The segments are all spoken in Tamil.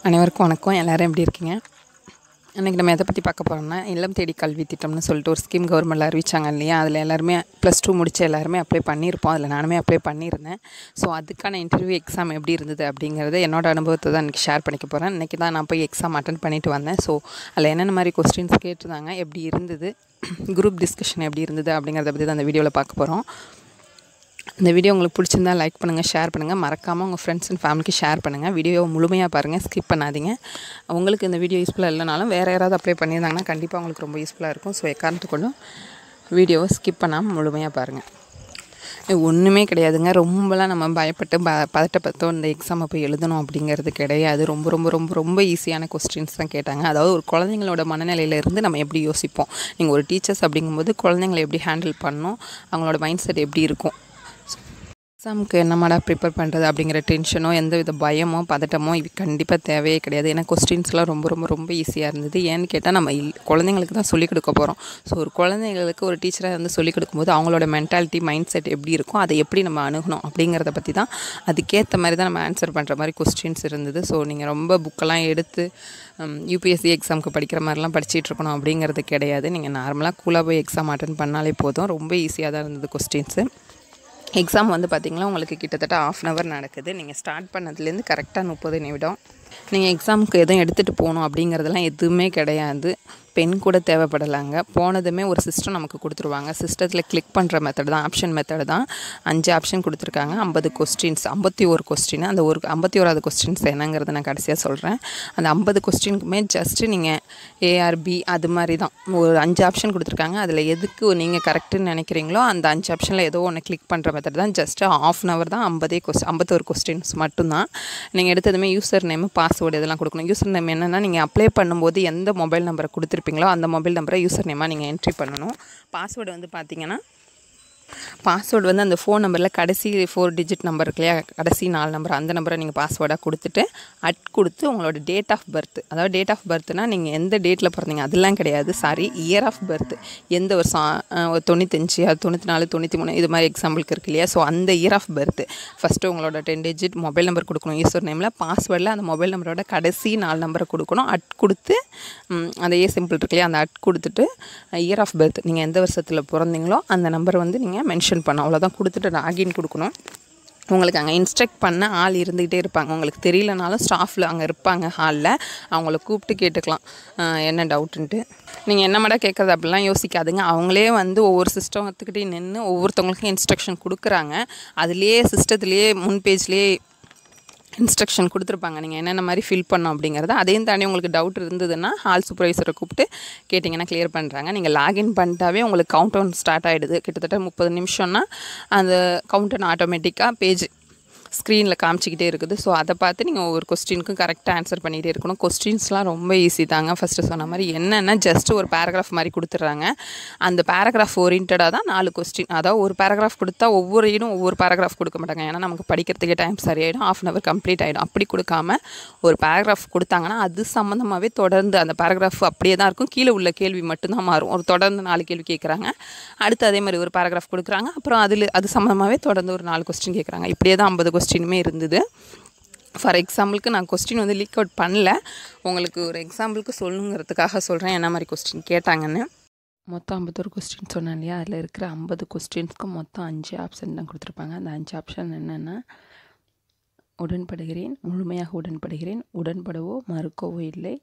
அனைவருக்கும் வணக்கம் எல்லோரும் எப்படி இருக்கீங்க இன்றைக்கி நம்ம எதை பற்றி பார்க்க போகிறோம்னா இல்லம் தேடி கல்வி திட்டம்னு சொல்லிட்டு ஒரு ஸ்கீம் கவர்மெண்ட்டில் அறிவிச்சாங்க இல்லையா அதில் எல்லாருமே ப்ளஸ் டூ முடிச்ச எல்லாருமே அப்ளை பண்ணியிருப்போம் அதில் நானுமே அப்ளை பண்ணியிருந்தேன் ஸோ அதுக்கான இன்டர்வியூ எக்ஸாம் எப்படி இருந்தது அப்படிங்கிறத என்னோட அனுபவத்தை தான் இன்றைக்கி ஷேர் பண்ணிக்க போகிறேன் இன்றைக்கி தான் நான் போய் எக்ஸாம் அட்டன் பண்ணிட்டு வந்தேன் ஸோ அதில் என்னென்ன மாதிரி கொஸ்டின்ஸ் கேட்டிருந்தாங்க எப்படி இருந்தது குரூப் டிஸ்கஷன் எப்படி இருந்தது அப்படிங்கிறத பற்றி தான் அந்த வீடியோவில் பார்க்க போகிறோம் இந்த வீடியோ உங்களுக்கு பிடிச்சிருந்தா லைக் பண்ணுங்கள் ஷேர் பண்ணுங்கள் மறக்காமல் உங்கள் ஃப்ரெண்ட்ஸ் அண்ட் ஃபேமிலிக்கு ஷேர் பண்ணுங்கள் வீடியோ முழுமையாக பாருங்கள் ஸ்கிப் பண்ணாதீங்க உங்களுக்கு இந்த வீடியோ யூஸ்ஃபுல்லாக இல்லைனாலும் வேறு யாராவது அப்ளை பண்ணியிருந்தாங்கன்னா கண்டிப்பாக உங்களுக்கு ரொம்ப யூஸ்ஃபுல்லாக இருக்கும் ஸோ எக்காரணத்துக்குள்ளும் வீடியோவை ஸ்கிப் பண்ணாமல் முழுமையாக பாருங்கள் ஒன்றுமே கிடையாதுங்க ரொம்பலாம் நம்ம பயப்பட்டு ப பதட்டப்பட்டோ இந்த எக்ஸாமை போய் எழுதணும் அப்படிங்கிறது கிடையாது ரொம்ப ரொம்ப ரொம்ப ரொம்ப ஈஸியான கொஸ்டின்ஸ் தான் கேட்டாங்க அதாவது ஒரு குழந்தைங்களோட மனநிலையிலேருந்து நம்ம எப்படி யோசிப்போம் நீங்கள் ஒரு டீச்சர்ஸ் அப்படிங்கும்போது குழந்தைங்களை எப்படி ஹேண்டில் பண்ணணும் அவங்களோட மைண்ட் செட் எப்படி இருக்கும் எக்ஸாமுக்கு என்னமாடா ப்ரிப்பேர் பண்ணுறது அப்படிங்கிற டென்ஷனோ எந்த வித பயமோ பதட்டமோ இது கண்டிப்பாக தேவையே கிடையாது ஏன்னா கொஸ்டின்ஸ்லாம் ரொம்ப ரொம்ப ரொம்ப ஈஸியாக இருந்தது ஏன்னு கேட்டால் நம்ம இல் குழந்தைங்களுக்கு தான் சொல்லிக் கொடுக்க போகிறோம் ஸோ ஒரு குழந்தைங்களுக்கு ஒரு டீச்சராக வந்து சொல்லிக் கொடுக்கும்போது அவங்களோட மென்டாலிட்டி மைண்ட் செட் எப்படி இருக்கும் அதை எப்படி நம்ம அணுகணும் அப்படிங்கிறத பற்றி தான் அதுக்கேற்ற மாதிரி தான் நம்ம ஆன்சர் பண்ணுற மாதிரி கொஸ்டின்ஸ் இருந்தது ஸோ நீங்கள் ரொம்ப புக்கெல்லாம் எடுத்து யூபிஎஸ்சி எக்ஸாமுக்கு படிக்கிற மாதிரிலாம் படிச்சுட்டு இருக்கணும் அப்படிங்கிறது கிடையாது நீங்கள் நார்மலாக கூலாக போய் எக்ஸாம் அட்டன் பண்ணாலே போதும் ரொம்ப ஈஸியாக தான் இருந்தது கொஸ்டின்ஸு எக்ஸாம் வந்து பார்த்திங்கன்னா உங்களுக்கு கிட்டத்தட்ட ஆஃப் அன் ஹவர் நடக்குது நீங்கள் ஸ்டார்ட் பண்ணதுலேருந்து கரெக்டாக முப்பது நிமிடம் நீங்கள் எக்ஸாமுக்கு எதுவும் எடுத்துகிட்டு போகணும் அப்படிங்கிறதெல்லாம் எதுவுமே கிடையாது பென் கூட தேவைப்படலாங்க போனதுமே ஒரு சிஸ்டம் நமக்கு கொடுத்துருவாங்க சிஸ்டத்தில் கிளிக் பண்ணுற மெத்தட் தான் ஆப்ஷன் மெத்தட் தான் அஞ்சு ஆப்ஷன் கொடுத்துருக்காங்க ஐம்பது கொஸ்டின்ஸ் ஐம்பத்தி ஒரு கொஸ்டின் அந்த ஒரு ஐம்பத்தி ஓராது கொஸ்டின்ஸ் என்னங்கிறத நான் கடைசியாக சொல்கிறேன் அந்த ஐம்பது கொஸ்டினுக்குமே ஜஸ்ட்டு நீங்கள் ஏஆர்பி அது மாதிரி தான் ஒரு அஞ்சு ஆப்ஷன் கொடுத்துருக்காங்க அதில் எதுக்கு நீங்கள் கரெக்டுன்னு நினைக்கிறீங்களோ அந்த அஞ்சு ஆப்ஷனில் ஏதோ ஒன்று கிளிக் பண்ணுற மெத்தட் தான் ஜஸ்ட்டு ஆஃப் அன் ஹவர் தான் ஐம்பதே கொஸ்டின் ஐம்பத்தோரு கொஸ்டின்ஸ் மட்டும்தான் நீங்கள் எடுத்ததுமே யூசர் நேமு பாஸ்வேர்டு இதெல்லாம் கொடுக்கணும் யூசர் நேம் என்னென்னா நீங்கள் அப்ளை பண்ணும்போது எந்த மொபைல் நம்பரை கொடுத்துருப்பீங்க கொடுத்துருப்பீங்களோ அந்த மொபைல் நம்பரை யூசர் நேமாக நீங்கள் என்ட்ரி பண்ணணும் பாஸ்வேர்டு வந்து பார்த்தீங்கன்னா பாஸ்வேர்டு வந்து அந்த ஃபோன் நம்பரில் கடைசி ஃபோர் டிஜிட் நம்பர் இருக்கு இல்லையா கடைசி நாலு நம்பர் அந்த நம்பரை நீங்கள் பாஸ்வேர்டாக கொடுத்துட்டு அட் கொடுத்து உங்களோட டேட் ஆஃப் பர்த் அதாவது டேட் ஆஃப் பர்த்னா நீங்கள் எந்த டேட்டில் பிறந்தீங்க அதெல்லாம் கிடையாது சாரி இயர் ஆஃப் பர்த் எந்த வருஷம் தொண்ணூத்தஞ்சு அது தொண்ணூற்றி நாலு தொண்ணூற்றி மூணு இது மாதிரி எக்ஸாம்பிளுக்கு இருக்கு இல்லையா ஸோ அந்த இயர் ஆஃப் பர்த் ஃபஸ்ட்டு உங்களோட டென் டிஜிட் மொபைல் நம்பர் கொடுக்கணும் யூசர் நேமில் பாஸ்வேர்டில் அந்த மொபைல் நம்பரோட கடைசி நாலு நம்பரை கொடுக்கணும் அட் கொடுத்து அந்த ஏ சிம்பிள் இருக்கு இல்லையா அந்த அட் கொடுத்துட்டு இயர் ஆஃப் பர்த் நீங்கள் எந்த வருஷத்தில் பிறந்தீங்களோ அந்த நம்பர் வந்து நீங்கள் மென்ஷன் பண்ண அவ்வளோதான் கொடுத்துட்டு லாகின் கொடுக்கணும் உங்களுக்கு அங்கே இன்ஸ்ட்ரக்ட் பண்ண ஆள் இருந்துக்கிட்டே இருப்பாங்க உங்களுக்கு தெரியலனாலும் ஸ்டாஃபில் அங்கே இருப்பாங்க ஹாலில் அவங்கள கூப்பிட்டு கேட்டுக்கலாம் என்ன டவுட்டுன்ட்டு நீங்கள் என்ன மாடா கேட்குறது அப்படிலாம் யோசிக்காதுங்க அவங்களே வந்து ஒவ்வொரு சிஸ்டத்துக்கிட்டே நின்று ஒவ்வொருத்தவங்களுக்கும் இன்ஸ்ட்ரக்ஷன் கொடுக்குறாங்க அதுலேயே சிஸ்டத்துலேயே முன் பேஜ்லேயே இன்ஸ்ட்ரக்ஷன் கொடுத்துருப்பாங்க நீங்கள் என்னென்ன மாதிரி ஃபில் பண்ணோம் அப்படிங்கிறத அதையும் தாண்டி உங்களுக்கு டவுட் இருந்ததுன்னா ஹால் சூப்பர்வைசரை கூப்பிட்டு கேட்டிங்கன்னா கிளியர் பண்ணுறாங்க நீங்கள் லாகின் பண்ணிட்டாவே உங்களுக்கு கவுண்ட் டவுன் ஸ்டார்ட் ஆகிடுது கிட்டத்தட்ட முப்பது நிமிஷம்னா அந்த கவுண்ட் டவுன் ஆட்டோமேட்டிக்காக பேஜ் ஸ்க்ரீனில் காமிச்சிக்கிட்டே இருக்குது ஸோ அதை பார்த்து நீங்கள் ஒவ்வொரு கொஸ்டினுக்கும் கரெக்டாக ஆன்சர் பண்ணிகிட்டே இருக்கணும் கொஸ்டின்ஸ்லாம் ரொம்ப ஈஸி தாங்க ஃபஸ்ட்டு சொன்ன மாதிரி என்னென்னா ஜஸ்ட் ஒரு பேராகிராஃப் மாதிரி கொடுத்துட்றாங்க அந்த பேராகிராஃப் ஓரியன்டாக தான் நாலு கொஸ்டின் அதாவது ஒரு பேராகிராஃப் கொடுத்தா ஒவ்வொரு இடம் ஒவ்வொரு பேராகிராஃப் கொடுக்க மாட்டாங்க ஏன்னா நமக்கு படிக்கிறதுக்கே டைம் சரியாயிடும் ஆஃப் அன் ஹவர் கம்ப்ளீட் ஆகிடும் அப்படி கொடுக்காம ஒரு பேராகிராஃப் கொடுத்தாங்கன்னா அது சம்மந்தமாகவே தொடர்ந்து அந்த பேராகிராஃப் அப்படியே தான் இருக்கும் கீழே உள்ள கேள்வி மட்டும்தான் மாறும் ஒரு தொடர்ந்து நாலு கேள்வி கேட்குறாங்க அடுத்து அதே மாதிரி ஒரு பேராகிராஃப் கொடுக்குறாங்க அப்புறம் அதில் அது சம்மந்தமாகவே தொடர்ந்து ஒரு நாலு கொஸ்டின் கேட்குறாங்க இப்படியே தான் ஐம்பது கொஸ்டினுமே இருந்தது ஃபார் எக்ஸாம்பிளுக்கு நான் கொஸ்டின் வந்து லீக் அவுட் பண்ணல உங்களுக்கு ஒரு எக்ஸாம்பிளுக்கு சொல்லணுங்கிறதுக்காக சொல்கிறேன் என்ன மாதிரி கொஸ்டின் கேட்டாங்கன்னு மொத்தம் ஐம்பத்தொரு கொஸ்டின் சொன்னேன் இல்லையா அதில் இருக்கிற ஐம்பது கொஸ்டின்ஸ்க்கு மொத்தம் அஞ்சு ஆப்ஷன் தான் கொடுத்துருப்பாங்க அந்த அஞ்சு ஆப்ஷன் என்னென்னா உடன்படுகிறேன் முழுமையாக உடன்படுகிறேன் உடன்படவோ மறுக்கவோ இல்லை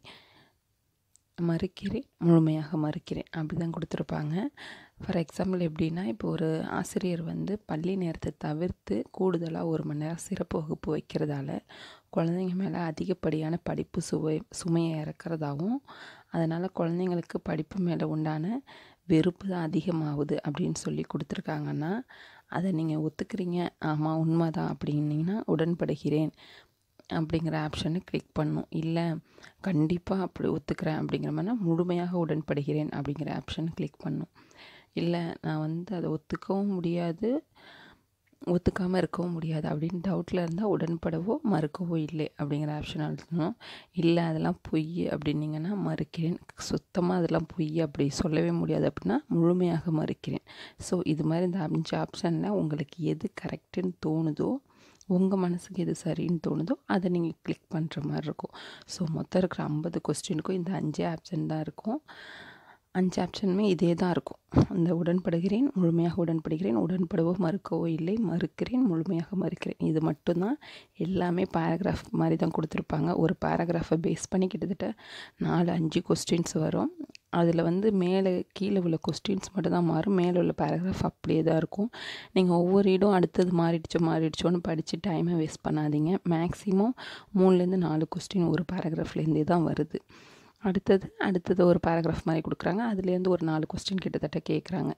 மறுக்கிறேன் முழுமையாக மறுக்கிறேன் அப்படி தான் கொடுத்துருப்பாங்க ஃபார் எக்ஸாம்பிள் எப்படின்னா இப்போ ஒரு ஆசிரியர் வந்து பள்ளி நேரத்தை தவிர்த்து கூடுதலாக ஒரு மணி நேரம் சிறப்பு வகுப்பு வைக்கிறதால குழந்தைங்க மேலே அதிகப்படியான படிப்பு சுவை சுமையை இறக்கிறதாவும் அதனால் குழந்தைங்களுக்கு படிப்பு மேலே உண்டான வெறுப்பு தான் அதிகமாகுது அப்படின்னு சொல்லி கொடுத்துருக்காங்கன்னா அதை நீங்கள் ஒத்துக்கிறீங்க ஆமாம் உண்மை தான் அப்படின்னீங்கன்னா உடன்படுகிறேன் அப்படிங்கிற ஆப்ஷனை கிளிக் பண்ணும் இல்லை கண்டிப்பாக அப்படி ஒத்துக்கிறேன் அப்படிங்கிற மாதிரினா முழுமையாக உடன்படுகிறேன் அப்படிங்கிற ஆப்ஷன் கிளிக் பண்ணும் இல்லை நான் வந்து அதை ஒத்துக்கவும் முடியாது ஒத்துக்காமல் இருக்கவும் முடியாது அப்படின்னு டவுட்டில் இருந்தால் உடன்படவோ மறுக்கவோ இல்லை அப்படிங்கிற ஆப்ஷன் அழுத்தணும் இல்லை அதெல்லாம் பொய் அப்படின்னீங்கன்னா மறுக்கிறேன் சுத்தமாக அதெல்லாம் பொய் அப்படி சொல்லவே முடியாது அப்படின்னா முழுமையாக மறுக்கிறேன் ஸோ இது மாதிரி இந்த அஞ்சு ஆப்ஷனில் உங்களுக்கு எது கரெக்டுன்னு தோணுதோ உங்கள் மனசுக்கு எது சரின்னு தோணுதோ அதை நீங்கள் கிளிக் பண்ணுற மாதிரி இருக்கும் ஸோ மொத்தம் இருக்கிற ஐம்பது கொஸ்டினுக்கும் இந்த அஞ்சே ஆப்ஷன் தான் இருக்கும் அஞ்சு ஆப்ஷனுமே இதே தான் இருக்கும் அந்த உடன்படுகிறேன் முழுமையாக உடன்படுகிறேன் உடன்படவோ மறுக்கவோ இல்லை மறுக்கிறேன் முழுமையாக மறுக்கிறேன் இது மட்டும்தான் எல்லாமே பேராகிராஃப் மாதிரி தான் கொடுத்துருப்பாங்க ஒரு பேராகிராஃபை பேஸ் பண்ணி கிட்டத்தட்ட நாலு அஞ்சு கொஸ்டின்ஸ் வரும் அதில் வந்து மேலே கீழே உள்ள கொஸ்டின்ஸ் மட்டும் தான் மாறும் மேலே உள்ள பேராகிராஃப் அப்படியே தான் இருக்கும் நீங்கள் ஒவ்வொரு இடம் அடுத்தது மாறிடுச்சோ மாறிடுச்சோன்னு படித்து டைமை வேஸ்ட் பண்ணாதீங்க மேக்ஸிமம் மூணுலேருந்து நாலு கொஸ்டின் ஒரு பேராகிராஃப்லேருந்தே தான் வருது அடுத்தது அடுத்தது ஒரு பேராகிராஃப் மாதிரி கொடுக்குறாங்க அதுலேருந்து ஒரு நாலு கொஸ்டின் கிட்டத்தட்ட கேட்குறாங்க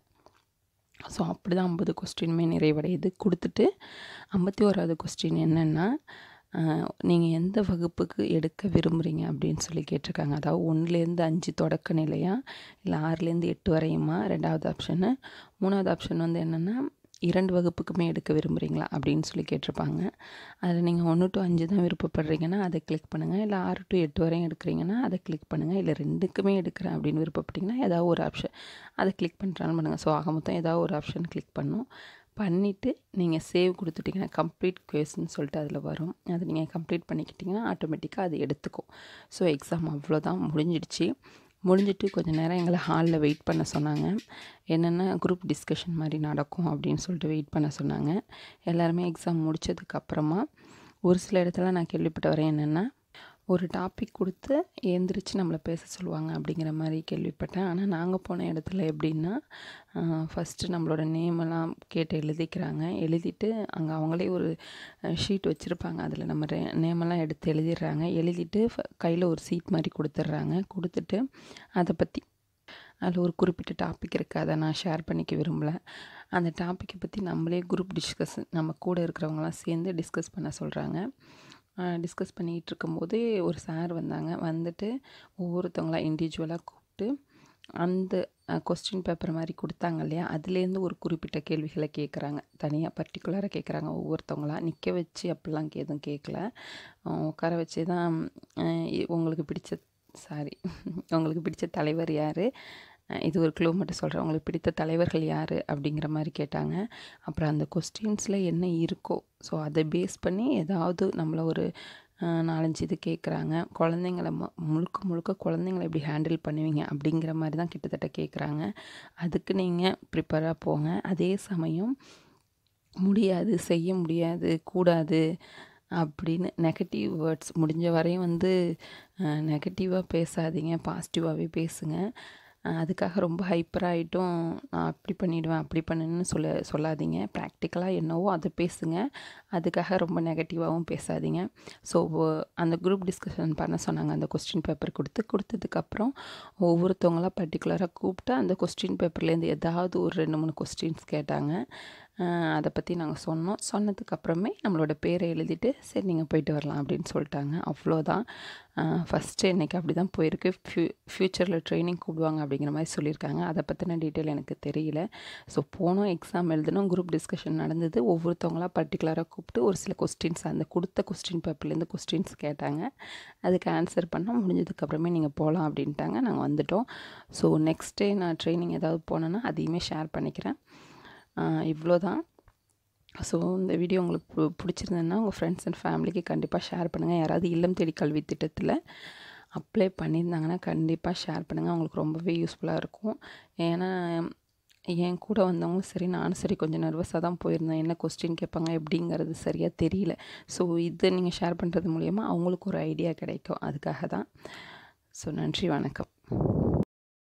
ஸோ அப்படி தான் ஐம்பது கொஸ்டினுமே நிறைவடையுது கொடுத்துட்டு ஐம்பத்தி ஓராவது கொஸ்டின் என்னென்னா நீங்கள் எந்த வகுப்புக்கு எடுக்க விரும்புகிறீங்க அப்படின்னு சொல்லி கேட்டிருக்காங்க அதாவது ஒன்றுலேருந்து அஞ்சு தொடக்க நிலையா இல்லை ஆறுலேருந்து எட்டு வரையுமா ரெண்டாவது ஆப்ஷனு மூணாவது ஆப்ஷன் வந்து என்னென்னா இரண்டு வகுப்புக்குமே எடுக்க விரும்புகிறீங்களா அப்படின்னு சொல்லி கேட்டிருப்பாங்க அதில் நீங்கள் ஒன்று டு அஞ்சு தான் விருப்பப்படுறீங்கன்னா அதை கிளிக் பண்ணுங்கள் இல்லை ஆறு டு எட்டு வரையும் எடுக்கிறீங்கன்னா அதை கிளிக் பண்ணுங்கள் இல்லை ரெண்டுக்குமே எடுக்கிறேன் அப்படின்னு விருப்பப்பட்டிங்கன்னா ஏதாவது ஒரு ஆப்ஷன் அதை கிளிக் பண்ணுறாலும் பண்ணுங்கள் ஸோ ஆக மொத்தம் ஏதாவது ஒரு ஆப்ஷன் கிளிக் பண்ணும் பண்ணிவிட்டு நீங்கள் சேவ் கொடுத்துட்டிங்கன்னா கம்ப்ளீட் குவேஸ்ன்னு சொல்லிட்டு அதில் வரும் அது நீங்கள் கம்ப்ளீட் பண்ணிக்கிட்டிங்கன்னா ஆட்டோமேட்டிக்காக அது எடுத்துக்கும் ஸோ எக்ஸாம் அவ்வளோதான் முடிஞ்சிடுச்சு முடிஞ்சிட்டு கொஞ்சம் நேரம் எங்களை ஹாலில் வெயிட் பண்ண சொன்னாங்க என்னென்னா குரூப் டிஸ்கஷன் மாதிரி நடக்கும் அப்படின்னு சொல்லிட்டு வெயிட் பண்ண சொன்னாங்க எல்லாருமே எக்ஸாம் முடித்ததுக்கப்புறமா ஒரு சில இடத்துல நான் கேள்விப்பட்ட வரேன் என்னென்னா ஒரு டாபிக் கொடுத்து எழுந்திரிச்சு நம்மளை பேச சொல்லுவாங்க அப்படிங்கிற மாதிரி கேள்விப்பட்டேன் ஆனால் நாங்கள் போன இடத்துல எப்படின்னா ஃபஸ்ட்டு நம்மளோட நேமெல்லாம் கேட்டு எழுதிக்கிறாங்க எழுதிட்டு அங்கே அவங்களே ஒரு ஷீட் வச்சுருப்பாங்க அதில் நம்ம நேமெல்லாம் எடுத்து எழுதிடுறாங்க எழுதிட்டு கையில் ஒரு சீட் மாதிரி கொடுத்துட்றாங்க கொடுத்துட்டு அதை பற்றி அதில் ஒரு குறிப்பிட்ட டாபிக் இருக்குது அதை நான் ஷேர் பண்ணிக்க விரும்பலை அந்த டாப்பிக்கை பற்றி நம்மளே குரூப் டிஸ்கஸ் நம்ம கூட இருக்கிறவங்களாம் சேர்ந்து டிஸ்கஸ் பண்ண சொல்கிறாங்க டிஸ்கஸ் பண்ணிகிட்டு இருக்கும்போது ஒரு சார் வந்தாங்க வந்துட்டு ஒவ்வொருத்தவங்களாம் இண்டிவிஜுவலாக கூப்பிட்டு அந்த கொஸ்டின் பேப்பர் மாதிரி கொடுத்தாங்க இல்லையா அதுலேருந்து ஒரு குறிப்பிட்ட கேள்விகளை கேட்குறாங்க தனியாக பர்டிகுலராக கேட்குறாங்க ஒவ்வொருத்தவங்களாம் நிற்க வச்சு அப்படிலாம் எதுவும் கேட்கல உட்கார வச்சு தான் உங்களுக்கு பிடிச்ச சாரி உங்களுக்கு பிடிச்ச தலைவர் யார் இது ஒரு க்ளூ மட்டும் சொல்கிறேன் உங்களுக்கு பிடித்த தலைவர்கள் யார் அப்படிங்கிற மாதிரி கேட்டாங்க அப்புறம் அந்த கொஸ்டின்ஸில் என்ன இருக்கோ ஸோ அதை பேஸ் பண்ணி ஏதாவது நம்மளை ஒரு நாலஞ்சு இது கேட்குறாங்க குழந்தைங்கள மு முழுக்க முழுக்க குழந்தைங்கள எப்படி ஹேண்டில் பண்ணுவீங்க அப்படிங்கிற மாதிரி தான் கிட்டத்தட்ட கேட்குறாங்க அதுக்கு நீங்கள் ப்ரிப்பராக போங்க அதே சமயம் முடியாது செய்ய முடியாது கூடாது அப்படின்னு நெகட்டிவ் வேர்ட்ஸ் முடிஞ்ச வரையும் வந்து நெகட்டிவாக பேசாதீங்க பாசிட்டிவாகவே பேசுங்க அதுக்காக ரொம்ப ஹைப்பராகிட்டும் நான் அப்படி பண்ணிவிடுவேன் அப்படி பண்ணுன்னு சொல்ல சொல்லாதீங்க ப்ராக்டிக்கலாக என்னவோ அதை பேசுங்க அதுக்காக ரொம்ப நெகட்டிவாகவும் பேசாதீங்க ஸோ அந்த குரூப் டிஸ்கஷன் பண்ண சொன்னாங்க அந்த கொஸ்டின் பேப்பர் கொடுத்து கொடுத்ததுக்கப்புறம் ஒவ்வொருத்தவங்களாம் பர்டிகுலராக கூப்பிட்டு அந்த கொஸ்டின் பேப்பர்லேருந்து ஏதாவது ஒரு ரெண்டு மூணு கொஸ்டின்ஸ் கேட்டாங்க அதை பற்றி நாங்கள் சொன்னோம் சொன்னதுக்கப்புறமே நம்மளோட பேரை எழுதிட்டு சரி நீங்கள் போயிட்டு வரலாம் அப்படின்னு சொல்லிட்டாங்க அவ்வளோதான் ஃபஸ்ட்டு இன்றைக்கி அப்படி தான் போயிருக்கு ஃப்யூ ஃப்யூச்சரில் ட்ரைனிங் கூப்பிடுவாங்க அப்படிங்கிற மாதிரி சொல்லியிருக்காங்க அதை பற்றின டீட்டெயில் எனக்கு தெரியல ஸோ போனோம் எக்ஸாம் எழுதணும் குரூப் டிஸ்கஷன் நடந்தது ஒவ்வொருத்தவங்களாம் பர்டிகுலராக கூப்பிட்டு ஒரு சில கொஸ்டின்ஸ் அந்த கொடுத்த கொஸ்டின் பேப்பர்லேருந்து கொஸ்டின்ஸ் கேட்டாங்க அதுக்கு ஆன்சர் பண்ணால் முடிஞ்சதுக்கப்புறமே நீங்கள் போகலாம் அப்படின்ட்டாங்க நாங்கள் வந்துட்டோம் ஸோ நெக்ஸ்ட் டே நான் ட்ரைனிங் ஏதாவது போனேன்னா அதையுமே ஷேர் பண்ணிக்கிறேன் இவ்வளோ தான் ஸோ இந்த வீடியோ உங்களுக்கு பிடிச்சிருந்ததுன்னா உங்கள் ஃப்ரெண்ட்ஸ் அண்ட் ஃபேமிலிக்கு கண்டிப்பாக ஷேர் பண்ணுங்கள் யாராவது இல்லம் தேடி கல்வி திட்டத்தில் அப்ளை பண்ணியிருந்தாங்கன்னா கண்டிப்பாக ஷேர் பண்ணுங்கள் அவங்களுக்கு ரொம்பவே யூஸ்ஃபுல்லாக இருக்கும் ஏன்னா என் கூட வந்தவங்களும் சரி நானும் சரி கொஞ்சம் நர்வஸாக தான் போயிருந்தேன் என்ன கொஸ்டின் கேட்பாங்க எப்படிங்கிறது சரியாக தெரியல ஸோ இதை நீங்கள் ஷேர் பண்ணுறது மூலயமா அவங்களுக்கு ஒரு ஐடியா கிடைக்கும் அதுக்காக தான் ஸோ நன்றி வணக்கம்